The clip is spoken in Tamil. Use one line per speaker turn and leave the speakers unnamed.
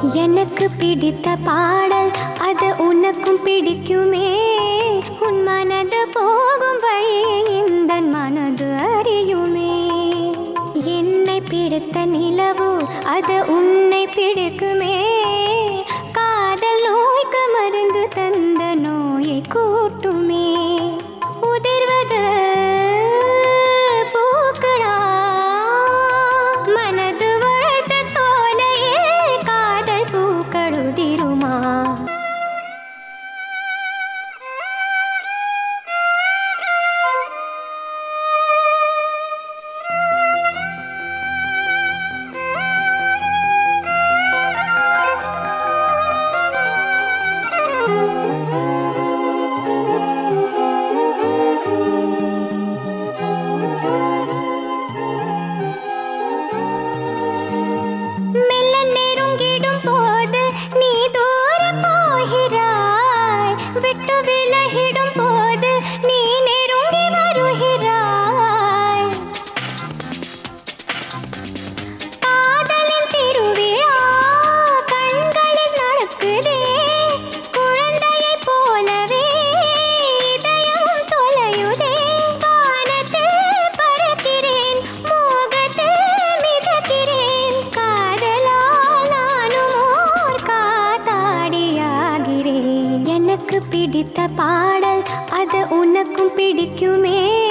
எனக்கு பிடித்த பாடல் அது உனக்கும் பிடிக்குமே உன் மனது போகும் வழியை இந்த மனது அறியுமே என்னை பிடித்த நிலவு அது உன்னை பிடிக்குமே காதல் நோய்க்கு மருந்து தந்த நோயை கூட்டுமே உதிர்வது பூக்கடா மனது வளர்த்த சோலையே காதல் பூக்கள் உதிருமா மெல்ல நெருங்கிடும் போது நீ தூர போகிறாய் விட்டு விலகிடும் போது நீ நெருங்கி வருகிறாய் காதலின் திருவிழா கண்களில் நடக்குதே குழந்தையைப் போலவே இதயம் தொலையுதே வானத்தில் பறக்கிறேன் மோகத்தில் மிதக்கிறேன் காதலால் நானும் ஓர் காத்தாடியாகிறேன் எனக்கு பிடித்த பாடல் அது உனக்கும் பிடிக்குமே